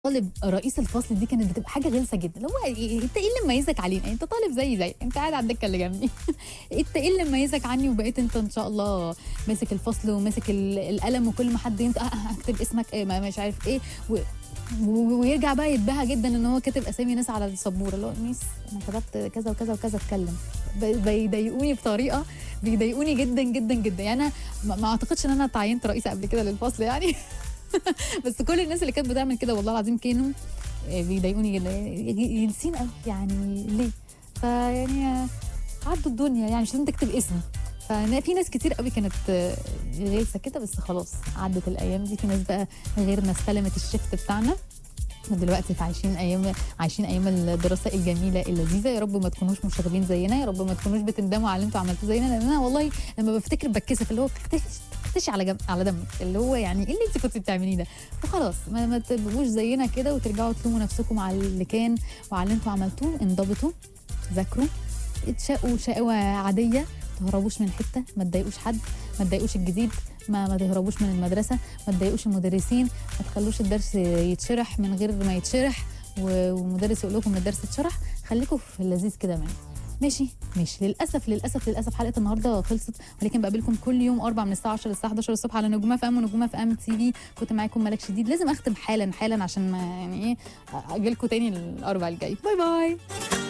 طالب رئيس الفصل دي كانت بتبقى حاجه غلسه جدا اللي هو إيه- انت ايه اللي مميزك علينا انت طالب زي زي انت قاعد على الدكه اللي جنبي انت ايه اللي مميزك عني وبقيت انت ان شاء الله ماسك الفصل وماسك ال- القلم وكل ما حد ينط آه، آه، اكتب اسمك ايه ما مش عارف ايه و... و- ويرجع بقى يتباهى جدا ان هو كاتب اسامي ناس على السبوره اللي هو ميس انا كتبت كذا وكذا وكذا اتكلم ب- بيضايقوني بطريقه بيضايقوني جدا جدا جدا يعني انا ما ما اعتقدش ان انا تعينت رئيسه قبل كده للفصل يعني بس كل الناس اللي كانت بتعمل كده والله العظيم كانوا آه، بيضايقوني جدا ينسين قوي يعني ليه فيعني آه، عدوا الدنيا يعني مش لازم تكتب اسمي ففي ناس كتير قوي كانت آه، غلسه كده بس خلاص عدت الايام دي في ناس بقى غيرنا استلمت الشفت بتاعنا ودلوقتي عايشين ايام عايشين ايام الدراسه الجميله اللذيذه يا رب ما تكونوش مشاغبين زينا يا رب ما تكونوش بتندموا على اللي انتوا عملتوه زينا لان انا والله لما بفتكر بتكسف اللي هو تختشي تختشي على جنب على دمك اللي هو يعني ايه اللي انت كنت بتعمليه ده وخلاص ما, ما تبقوش زينا كده وترجعوا تلوموا نفسكم على اللي كان وعلى اللي انتوا عملتوه انضبطوا ذاكروا اتشقوا شقاوة عادية ما تهربوش من حتة ما تضايقوش حد ما تضايقوش الجديد ما ما تهربوش من المدرسة ما تضايقوش المدرسين ما تخلوش الدرس يتشرح من غير ما يتشرح و- والمدرس يقول لكم الدرس اتشرح خليكم في اللذيذ كده معايا ماشي ماشي للاسف للاسف للاسف حلقه النهارده خلصت ولكن بقابلكم كل يوم اربع من الساعه 10 للساعه 11 الصبح على نجومه في ام ونجومه في ام تي في كنت معاكم ملك شديد لازم اختم حالا حالا عشان ما يعني ايه اجي لكم تاني الاربع الجاي باي باي